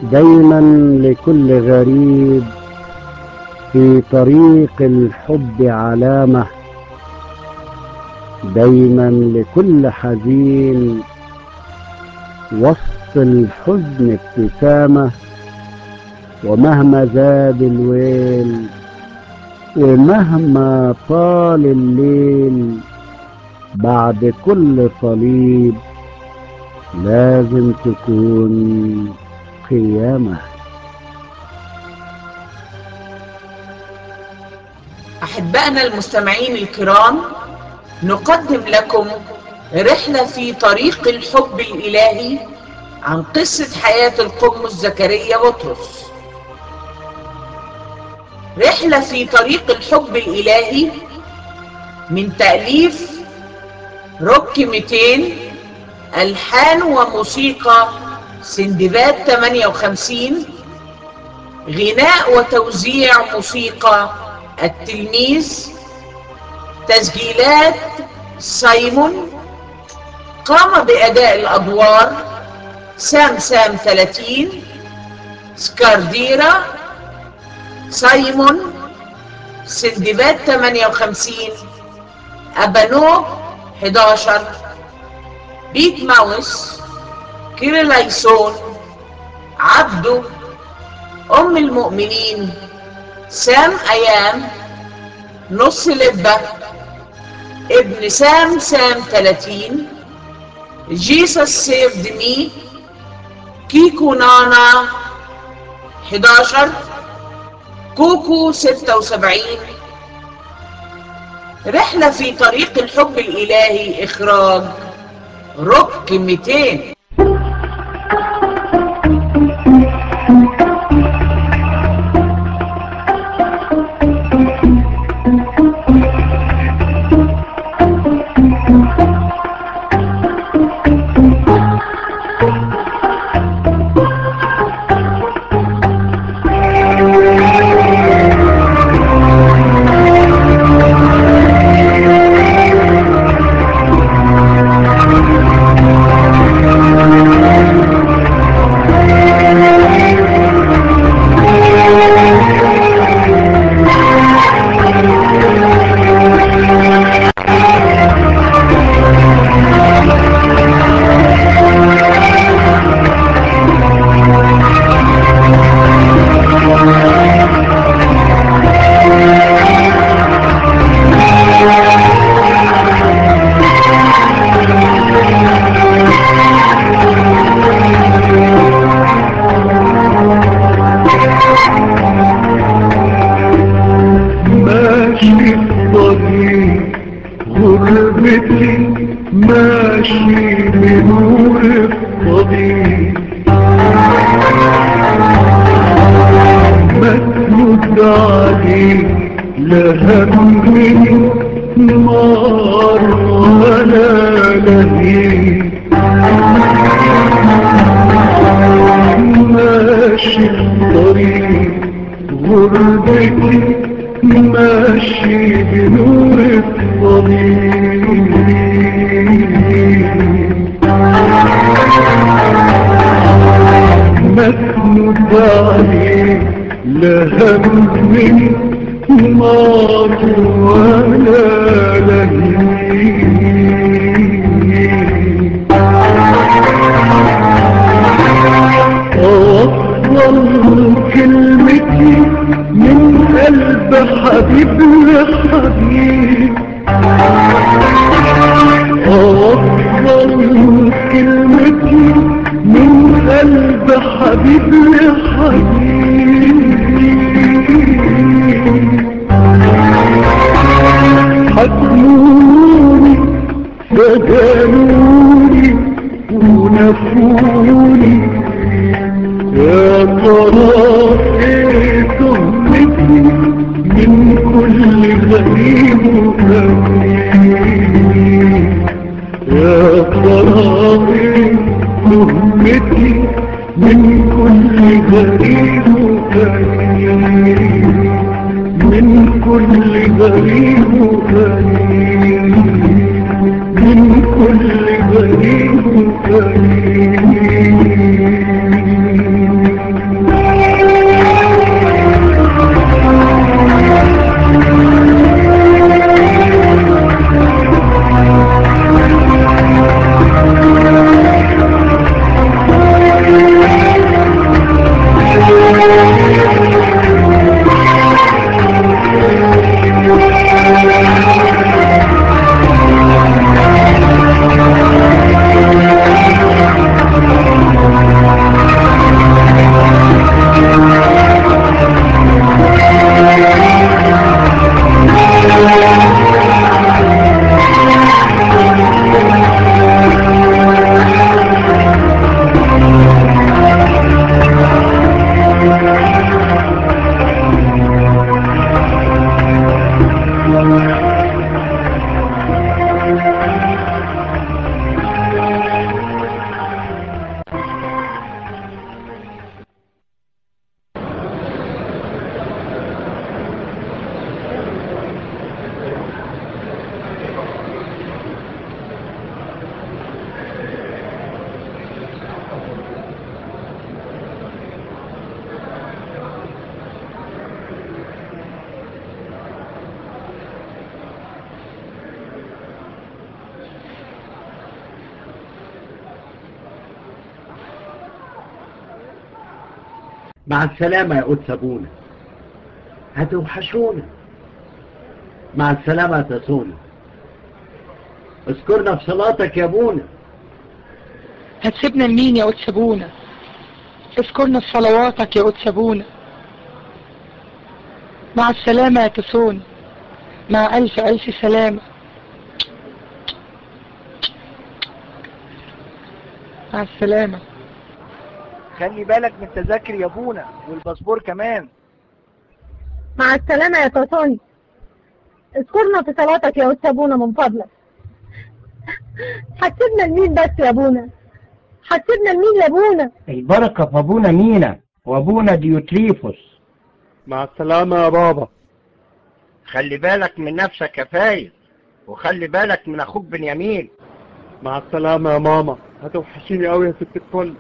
دايما لكل غريب في طريق الحب علامة دايما لكل حزين وسط الحزن ابتسامة ومهما زاد الويل ومهما طال الليل بعد كل صليب لازم تكون قيامة أحبائنا المستمعين الكرام نقدم لكم رحلة في طريق الحب الإلهي عن قصة حياة القمص زكريا بطرس رحلة في طريق الحب الإلهي من تأليف روك 200 ألحان وموسيقى سندباد 58 غناء وتوزيع موسيقى التلميذ تسجيلات سايمون قام بأداء الأدوار سام سام 30 سكارديرا سايمون سندباد 58 أبانو 11 بيت ماوس كيرلايسون عبده أم المؤمنين سام أيام نص لبة ابن سام سام 30 جيسس سيفد مي كيكو نانا 11 كوكو 76 رحلة في طريق الحب الإلهي إخراج روك 200 ماشي الطريق غربتي ماشي بنور الطريق مسند عليك لا همني نار ولا لهيب ماشي الطريق غربتي ماشي بنور الطريق مسند عليك لا همني نار ولا لهيب أوصل كلمتي من قلب حبيب لحبيب أوصل كلمتي من قلب حبيب لحبيب حكموني فجنوني ونفوني يا ترى ايه تهمتي من كل غريب وغريب يا ترى ايه تهمتي من كل غريب وغريب من كل غريب وغريب من كل غريب وغريب مع السلامة يا قدس أبونا هتوحشونا مع السلامة يا تسونا اذكرنا في صلاتك يا ابونا هتسيبنا لمين يا قدس ابونا اذكرنا في صلواتك يا قدس ابونا مع السلامة يا تسون مع ألف ألف سلامة مع السلامة خلي بالك من التذاكر يا ابونا والباسبور كمان مع السلامة يا تاسوني اذكرنا في صلاتك يا أستاذ أبونا من فضلك هتسيبنا لمين بس يا أبونا هتسيبنا لمين يا أبونا البركة في أبونا مينا وأبونا ديوتريفوس مع السلامة يا بابا خلي بالك من نفسك يا فايز وخلي بالك من اخوك بنيامين مع السلامة يا ماما هتوحشيني قوي يا ست الكل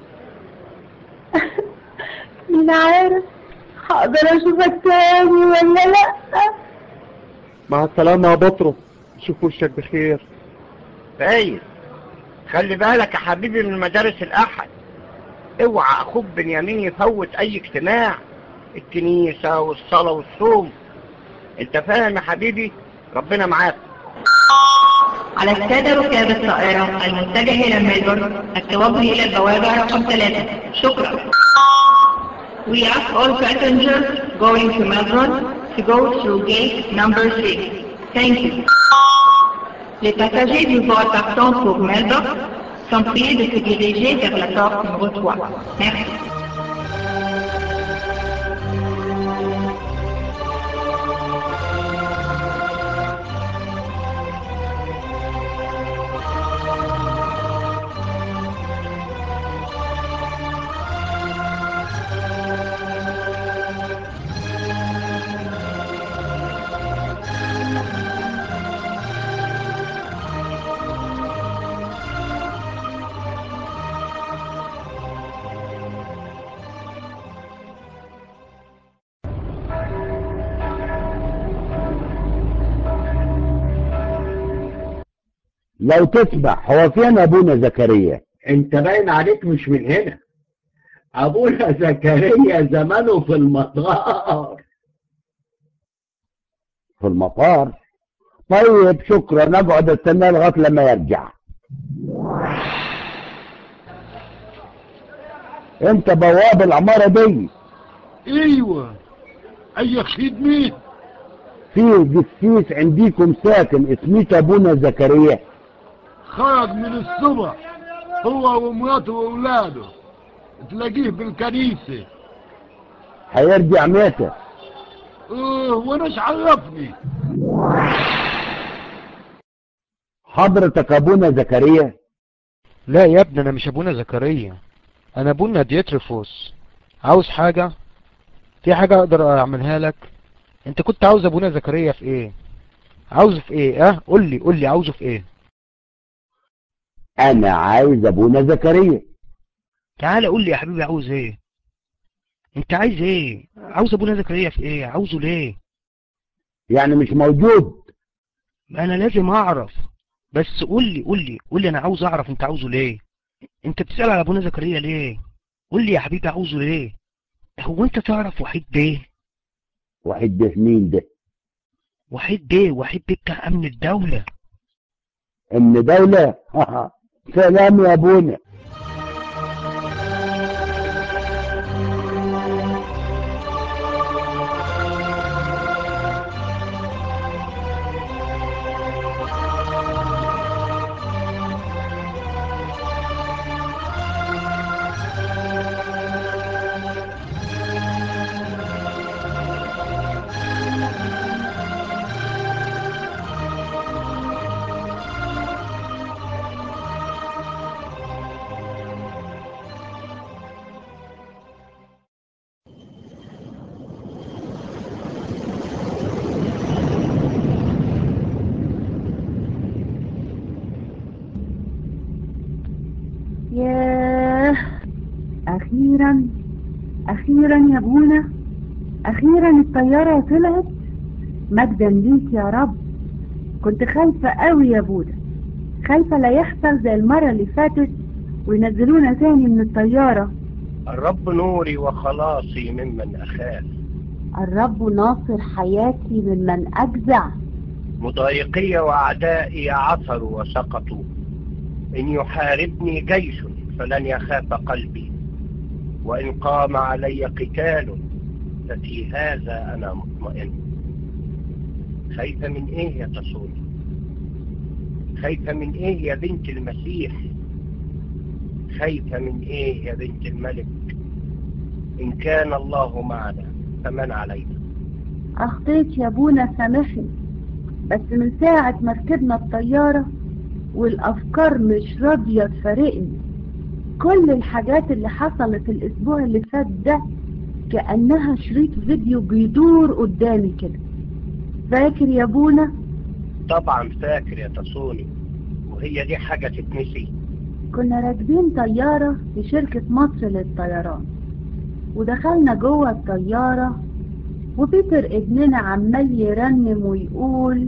مين عارف هقدر أشوفك تاني ولا لأ مع السلامة يا بطرس شوف وشك بخير فايز خلي بالك يا حبيبي من مدارس الاحد اوعى اخوك بنيامين يفوت اي اجتماع الكنيسة والصلاة والصوم انت فاهم يا حبيبي ربنا معاك على السادة ركاب الطائرة المتجه إلى ميلبورن التوجه إلى البوابة رقم ثلاثة شكرا We ask all passengers going to Melbourne to go through gate number 6. Thank you. Les passagers du vol partant pour Melbourne sont priés de se diriger vers la porte numéro 3. Merci. لو تسمح هو فين ابونا زكريا انت باين عليك مش من هنا ابونا زكريا زمانه في المطار في المطار طيب شكرا نقعد استناه لغايه لما يرجع انت بواب العماره دي ايوه اي خدمة في قسيس عنديكم ساكن اسمه ابونا زكريا خرج من الصبح هو ومراته واولاده تلاقيه بالكنيسة هيرجع متى اه وانا عرفني حضرتك ابونا زكريا لا يا ابني أنا مش أبونا زكريا أنا أبونا ديتريفوس عاوز حاجة في حاجة أقدر أعملها لك أنت كنت عاوز أبونا زكريا في إيه عاوزه في إيه أه قول لي قول لي عاوزه في إيه انا عايز ابونا زكريا تعالى قول لي يا حبيبي عاوز إيه أنت عايز إيه عاوز أبونا زكريا في إيه عاوزه ليه يعني مش موجود ما انا لازم اعرف بس قول لي قول لي قول لي انا عاوز اعرف انت عاوزه ليه انت بتسأل على ابونا زكريا ليه قول لي يا حبيبي عاوزه ليه هو انت تعرف وحيد بيه واحد ده مين ده وحيد بيه وحيد بيه بتاع امن الدولة ان دولة سلام يا ابونا ياه أخيرا أخيرا يا ابونا أخيرا الطيارة طلعت مجدا ليك يا رب كنت خايفة قوي يا ابونا خايفة لا يحصل زي المرة اللي فاتت وينزلونا تاني من الطيارة الرب نوري وخلاصي ممن أخاف الرب ناصر حياتي ممن أجزع مضايقي وأعدائي عثروا وسقطوا إن يحاربني جيش فلن يخاف قلبي وإن قام علي قتال ففي هذا أنا مطمئن خايفة من إيه يا تصوني خايفة من إيه يا بنت المسيح خايفة من إيه يا بنت الملك إن كان الله معنا فمن علينا أخطيت يا أبونا سامحني بس من ساعة ما ركبنا الطيارة والأفكار مش راضية تفارقني كل الحاجات اللي حصلت الأسبوع اللي فات ده كأنها شريط فيديو بيدور قدامي كده فاكر يا أبونا طبعا فاكر يا تصوني وهي دي حاجة تتنسي كنا راكبين طيارة في شركة مصر للطيران ودخلنا جوه الطيارة وبيتر ابننا عمال يرنم ويقول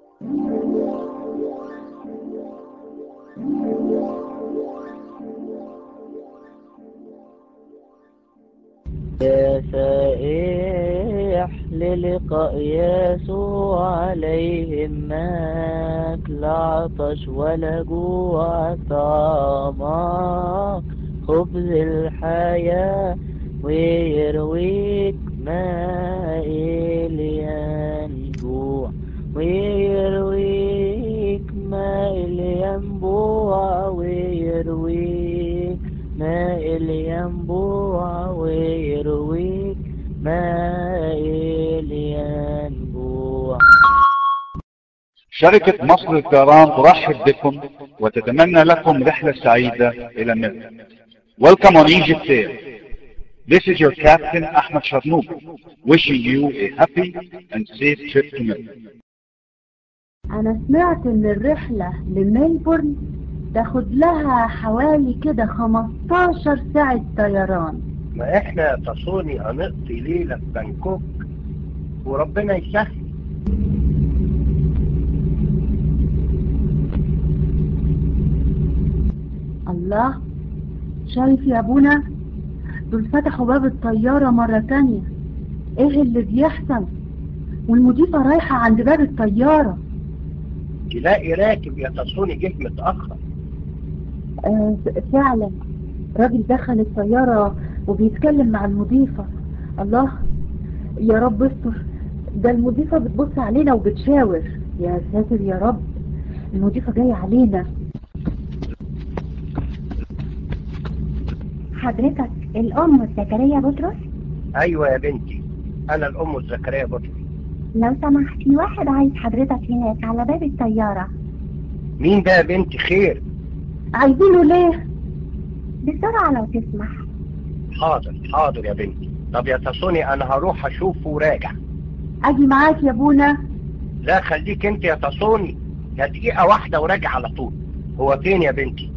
يا سائح للقاء يسوع عليهم مات لا عطش ولا جوع طعامك خبز الحياة ويرويك ماء الينبوع ويرويك ماء الينبوع ويرويك ماء الينبوع ويرويك ماء الينبوع شركة مصر للطيران ترحب بكم وتتمنى لكم رحلة سعيدة إلى مصر. Welcome on Egypt Air. This is your captain Ahmed Sharnoub, wishing you a happy and safe trip to Mecca. أنا سمعت إن الرحلة لميلبورن تاخد لها حوالي كده 15 ساعة طيران ما احنا يا تصوني هنقضي ليلة في بانكوك وربنا يسهل الله شايف يا أبونا دول فتحوا باب الطيارة مرة تانية إيه اللي بيحصل والمضيفة رايحة عند باب الطيارة تلاقي راكب يا تصوني جه متأخر آه فعلا راجل دخل الطيارة وبيتكلم مع المضيفة الله يا رب استر ده المضيفة بتبص علينا وبتشاور يا ساتر يا رب المضيفة جاية علينا حضرتك الأم زكريا بطرس ايوه يا بنتي انا الام زكريا بطرس لو سمحت في واحد عايز حضرتك هناك على باب الطيارة مين ده يا بنتي خير عايزينه ليه بسرعة لو تسمح حاضر حاضر يا بنتي طب يا تصوني انا هروح اشوفه وراجع اجي معاك يا ابونا لا خليك انت يا تصوني ده دقيقة واحدة وراجع على طول هو فين يا بنتي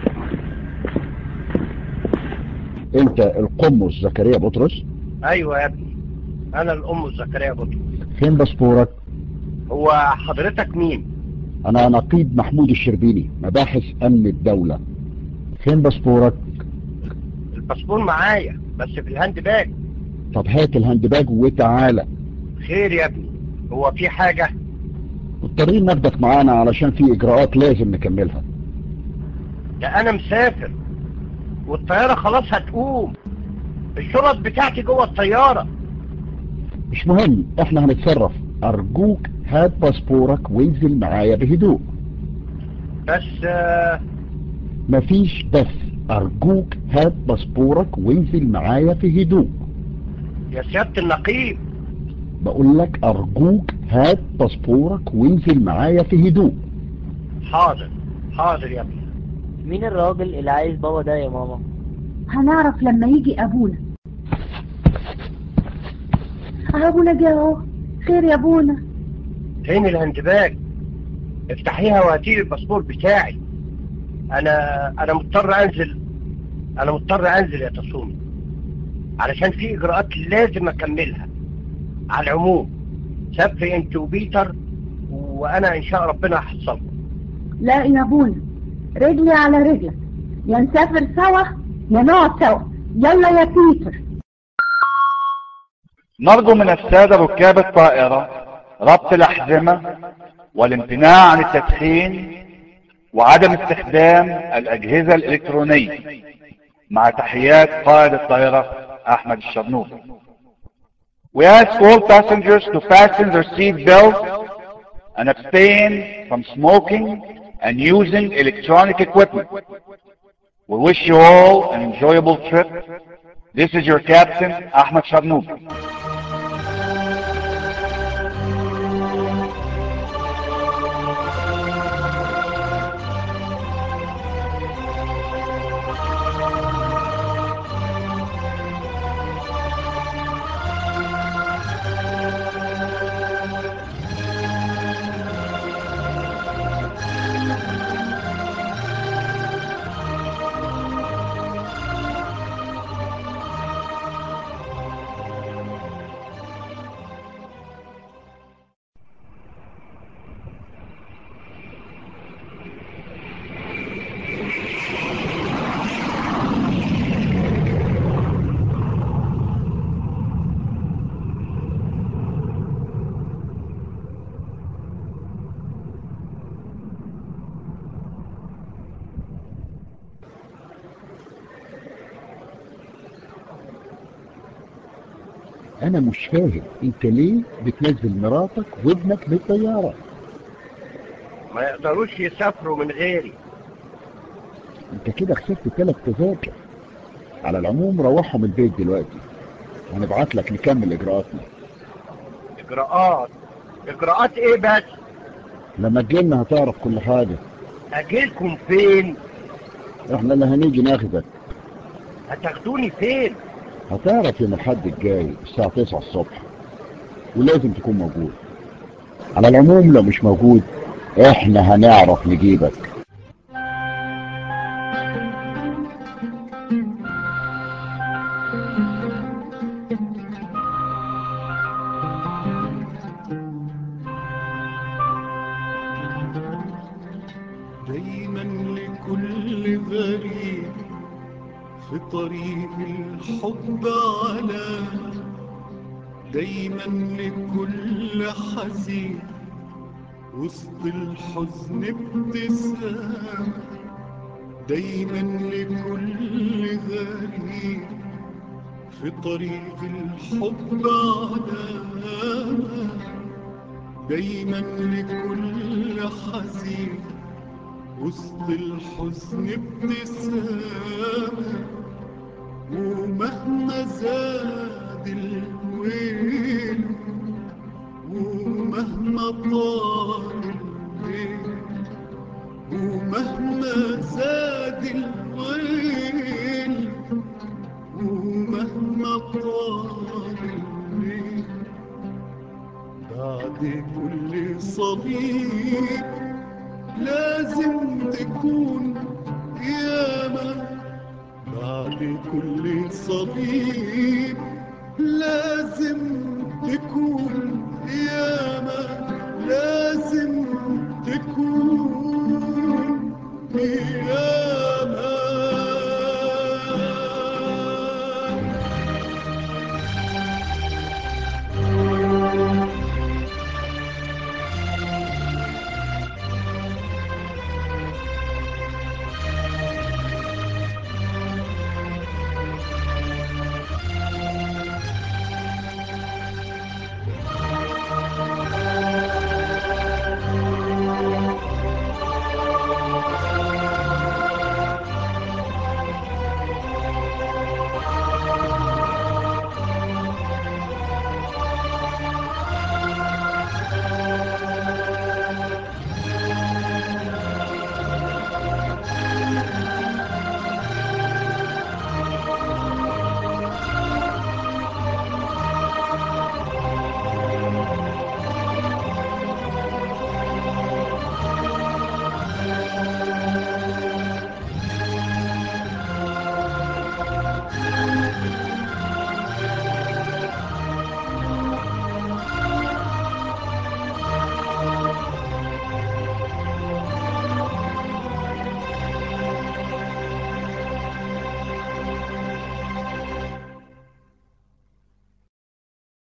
انت القمص زكريا بطرس ايوه يا ابني انا الام زكريا بطرس فين باسبورك هو حضرتك مين انا نقيب محمود الشربيني مباحث امن الدولة فين باسبورك الباسبور معايا بس في الهاند باج طب هات الهاند باج وتعالى خير يا ابني هو في حاجة مضطرين ناخدك معانا علشان في اجراءات لازم نكملها ده انا مسافر والطيارة خلاص هتقوم الشرط بتاعتي جوه الطيارة مش مهم احنا هنتصرف ارجوك هات باسبورك وانزل معايا بهدوء بس آه مفيش بس ارجوك هات باسبورك وانزل معايا في هدوء يا سيادة النقيب بقول لك ارجوك هات باسبورك وانزل معايا في هدوء حاضر حاضر يا ابني مين الراجل اللي عايز بابا ده يا ماما هنعرف لما يجي ابونا اه ابونا جه اهو خير يا ابونا فين الهاند باج افتحيها وهاتيلي الباسبور بتاعي انا انا مضطر انزل انا مضطر انزل يا تصومي علشان في اجراءات لازم اكملها على العموم سافري انت وبيتر وانا ان شاء ربنا هحصلكم لا يا ابونا رجلي على رجلك يا نسافر سوا يا نقعد سوا يلا يا بيتر نرجو من السادة ركاب الطائرة ربط الأحزمة والامتناع عن التدخين وعدم استخدام الأجهزة الإلكترونية مع تحيات قائد الطائرة أحمد الشرنوب We ask all passengers to fasten their seat belts and abstain from smoking and using electronic equipment. We wish you all an enjoyable trip. This is your captain, Ahmed Sharnoub. انا مش فاهم انت ليه بتنزل مراتك وابنك بالطيارة ما يقدروش يسافروا من غيري انت كده خسرت ثلاث تذاكر على العموم روحهم البيت دلوقتي هنبعت لك نكمل اجراءاتنا اجراءات اجراءات ايه بس لما تجيلنا هتعرف كل حاجة اجيلكم فين احنا اللي هنيجي ناخدك هتاخدوني فين هتعرف يوم الحد الجاي الساعة 9 الصبح ولازم تكون موجود على العموم لو مش موجود احنا هنعرف نجيبك دايما لكل غريب في طريق الحب علامة دايما لكل حزين وسط الحزن ابتسامة دايما لكل غريب في طريق الحب علامة دايما لكل حزين وسط الحزن ابتسامة ومهما زاد الويل ومهما طال الليل ومهما زاد الويل ومهما طال الليل بعد كل صليب لازم تكون قيامة بعد كل صليب لازم تكون قيامة لازم تكون قيامة